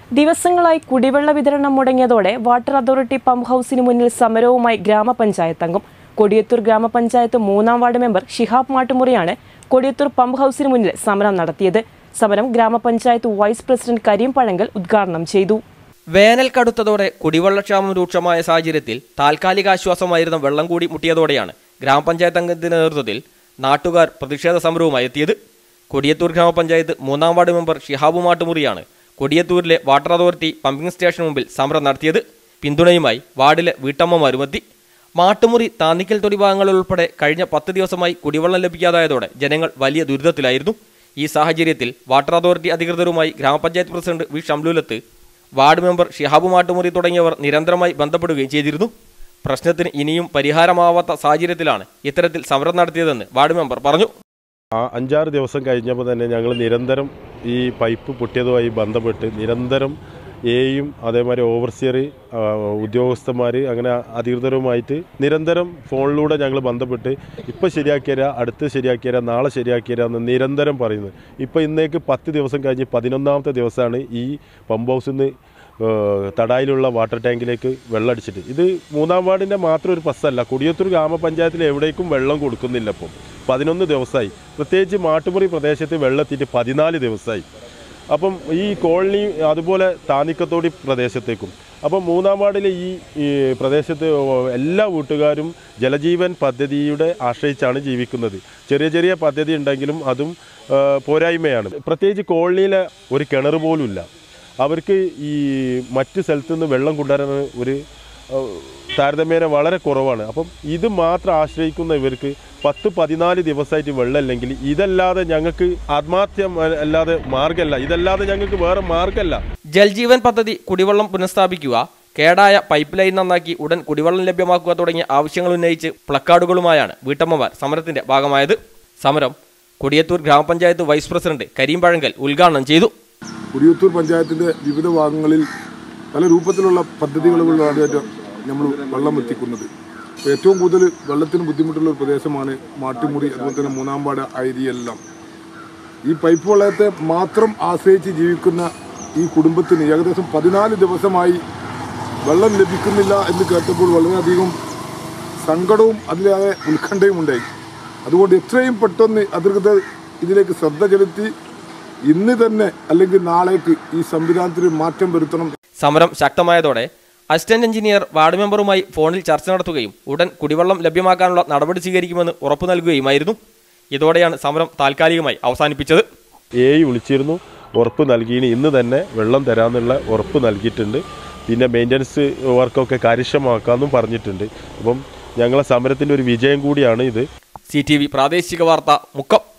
ദിവസങ്ങളായി കുടിവെള്ള വിതരണം മുടങ്ങിയതോടെ വാട്ടർ അതോറിറ്റി പമ്പ് ഹൗസിന് മുന്നിൽ സമരവുമായി ഗ്രാമപഞ്ചായത്ത് അംഗം കൊടിയത്തൂർ ഗ്രാമപഞ്ചായത്ത് മൂന്നാം വാർഡ് മെമ്പർ ഷിഹാബ് മാട്ടുമുറിയാണ് കൊടിയത്തൂർ പമ്പ് ഹൗസിന് മുന്നിൽ സമരം നടത്തിയത് സമരം ഗ്രാമപഞ്ചായത്ത് വൈസ് പ്രസിഡന്റ് കരീം പഴങ്കൽ ഉദ്ഘാടനം ചെയ്തു വേനൽ കടുത്തതോടെ കുടിവെള്ളക്ഷാമം രൂക്ഷമായ സാഹചര്യത്തിൽ താൽക്കാലിക ആശ്വാസമായിരുന്ന വെള്ളം കൂടി മുട്ടിയതോടെയാണ് ഗ്രാമപഞ്ചായത്ത് അംഗത്തിന്റെ നേതൃത്വത്തിൽ നാട്ടുകാർ പ്രതിഷേധ സമരവുമായി എത്തിയത് കൊടിയത്തൂർ ഗ്രാമപഞ്ചായത്ത് മൂന്നാം വാർഡ് മെമ്പർ ഷിഹാബു മാട്ടുമുറിയാണ് കൊടിയത്തൂരിലെ വാട്ടർ അതോറിറ്റി പമ്പിംഗ് സ്റ്റേഷന് മുമ്പിൽ സമരം നടത്തിയത് പിന്തുണയുമായി വാർഡിലെ വീട്ടമ്മമാരുമെത്തി മാട്ടുമുറി താന്നിക്കൽ തൊടി ഭാഗങ്ങളിൽ ഉൾപ്പെടെ കഴിഞ്ഞ പത്ത് ദിവസമായി കുടിവെള്ളം ലഭിക്കാതായതോടെ ജനങ്ങൾ വലിയ ദുരിതത്തിലായിരുന്നു ഈ സാഹചര്യത്തിൽ വാട്ടർ അതോറിറ്റി അധികൃതരുമായി ഗ്രാമപഞ്ചായത്ത് president V Shamlulath ward member Shihab Mattumuri തുടങ്ങിയവർ നിരന്തരമായി ബന്ധപ്പെടുകയും ചെയ്തിരുന്നു പ്രശ്നത്തിന് ഇനിയും പരിഹാരമാവാത്ത സാഹചര്യത്തിലാണ് ഇത്തരത്തിൽ സമരം നടത്തിയതെന്ന് വാർഡ് മെമ്പർ പറഞ്ഞു ആ അഞ്ചാറ് ദിവസം കഴിഞ്ഞപ്പോൾ തന്നെ ഞങ്ങൾ നിരന്തരം ഈ പൈപ്പ് പൊട്ടിയതുമായി ബന്ധപ്പെട്ട് നിരന്തരം എയും അതേമാതിരി ഓവർസിയർ ഉദ്യോഗസ്ഥന്മാർ അങ്ങനെ അധികൃതരുമായിട്ട് നിരന്തരം ഫോണിലൂടെ ഞങ്ങൾ ബന്ധപ്പെട്ട് ഇപ്പം ശരിയാക്കിയരാ അടുത്ത് ശരിയാക്കിയരാ നാളെ ശരിയാക്കിയരാ എന്ന് നിരന്തരം പറയുന്നത് ഇപ്പം ഇന്നേക്ക് പത്ത് ദിവസം കഴിഞ്ഞ് പതിനൊന്നാമത്തെ ദിവസമാണ് ഈ പമ്പ് ഹൗസിൽ നിന്ന് ഏഹ് തടായിലുള്ള വാട്ടർ ടാങ്കിലേക്ക് വെള്ളം അടിച്ചിട്ട് ഇത് മൂന്നാം വാർഡിൻ്റെ മാത്രം ഒരു ബസ്സല്ല കൊടിയത്തൂർ ഗ്രാമപഞ്ചായത്തിൽ എവിടേക്കും വെള്ളം കൊടുക്കുന്നില്ല ഇപ്പം പതിനൊന്ന് ദിവസമായി പ്രത്യേകിച്ച് മാട്ടുമുറി പ്രദേശത്ത് വെള്ളം എത്തിയിട്ട് പതിനാല് ദിവസമായി അപ്പം ഈ കോളനി അതുപോലെ താന്നിക്കത്തോടി പ്രദേശത്തേക്കും അപ്പം മൂന്നാം വാർഡിലെ ഈ ഈ പ്രദേശത്ത് എല്ലാ വീട്ടുകാരും ജലജീവൻ പദ്ധതിയുടെ ആശ്രയിച്ചാണ് ജീവിക്കുന്നത് ചെറിയ ചെറിയ പദ്ധതി ഉണ്ടെങ്കിലും അതും ആ, പോരായ്മയാണ് പ്രത്യേകിച്ച് കോളനിയിലെ ഒരു കിണർ പോലും ഇല്ല അവർക്ക് ഈ മറ്റ് സ്ഥലത്തു നിന്ന് വെള്ളം കൊണ്ടുവരാൻ ഒരു ഏഹ്, താരതമ്യേന വളരെ കുറവാണ് അപ്പം ഇത് മാത്രം ആശ്രയിക്കുന്ന ഇവർക്ക് പത്ത് പതിനാല് ദിവസമായിട്ട് വെള്ളമില്ലെങ്കിൽ ഇതല്ലാതെ ഞങ്ങൾക്ക് ആത്മഹത്യ അല്ലാതെ മാർഗമല്ല ഇതല്ലാതെ ഞങ്ങൾക്ക് വേറെ മാർഗമല്ല ജൽജീവൻ പദ്ധതി കുടിവെള്ളം പുനഃസ്ഥാപിക്കുക കേടായ പൈപ്പ് ലൈൻ നന്നാക്കി ഉടൻ കുടിവെള്ളം ലഭ്യമാക്കുക തുടങ്ങിയ ആവശ്യങ്ങൾ ഉന്നയിച്ച് പ്ലക്കാർഡുകളുമായാണ് വീട്ടമ്മമാർ സമരത്തിന്റെ ഭാഗമായത് സമരം കൊടിയത്തൂർ ഗ്രാമപഞ്ചായത്ത് വൈസ് പ്രസിഡന്റ് കരീം പഴങ്കൽ ഉദ്ഘാടനം ചെയ്തു കുടിയത്തൂർ പഞ്ചായത്തിൻ്റെ വിവിധ ഭാഗങ്ങളിൽ പല രൂപത്തിലുള്ള പദ്ധതികളുകളാണ് നമ്മൾ വെള്ളം എത്തിക്കുന്നത് അപ്പോൾ ഏറ്റവും കൂടുതൽ വെള്ളത്തിന് ബുദ്ധിമുട്ടുള്ള ഒരു പ്രദേശമാണ് മാട്ടിമുറി അതുപോലെ തന്നെ മൂന്നാം പാട് അരിയെല്ലാം ഈ പൈപ്പ് വെള്ളത്തെ മാത്രം ആശ്രയിച്ച് ജീവിക്കുന്ന ഈ കുടുംബത്തിന് ഏകദേശം പതിനാല് ദിവസമായി വെള്ളം ലഭിക്കുന്നില്ല എന്ന് കേട്ടപ്പോൾ വളരെയധികം സങ്കടവും അതിലേറെ ഉത്കണ്ഠയും ഉണ്ടായി അതുകൊണ്ട് എത്രയും പെട്ടെന്ന് അധികൃതർ ഇതിലേക്ക് ശ്രദ്ധ ചെലുത്തി ഇന്ന് തന്നെ അല്ലെങ്കിൽ നാളേക്ക് ഈ സംവിധാനത്തിന് മാറ്റം വരുത്തണം സമരം ശക്തമായതോടെ അസിസ്റ്റന്റ് എഞ്ചിനീയർ വാർഡ് മെമ്പറുമായി ഫോണിൽ ചർച്ച നടത്തുകയും ഉടൻ കുടിവെള്ളം ലഭ്യമാക്കാനുള്ള നടപടി സ്വീകരിക്കുമെന്ന് ഉറപ്പു നൽകുകയുമായിരുന്നു ഇതോടെയാണ് സമരം താൽക്കാലികമായി അവസാനിപ്പിച്ചത് എ വിളിച്ചിരുന്നു ഉറപ്പ് നൽകിയിന് ഇന്ന് തന്നെ വെള്ളം തരാമെന്നുള്ള ഉറപ്പ് നൽകിയിട്ടുണ്ട് പിന്നെ മെയിൻ്റനൻസ് വർക്കൊക്കെ കാര്യക്ഷമമാക്കാമെന്നും പറഞ്ഞിട്ടുണ്ട് അപ്പം ഞങ്ങളെ സമരത്തിൻ്റെ ഒരു വിജയം കൂടിയാണ് ഇത് സി പ്രാദേശിക വാർത്ത മുക്കം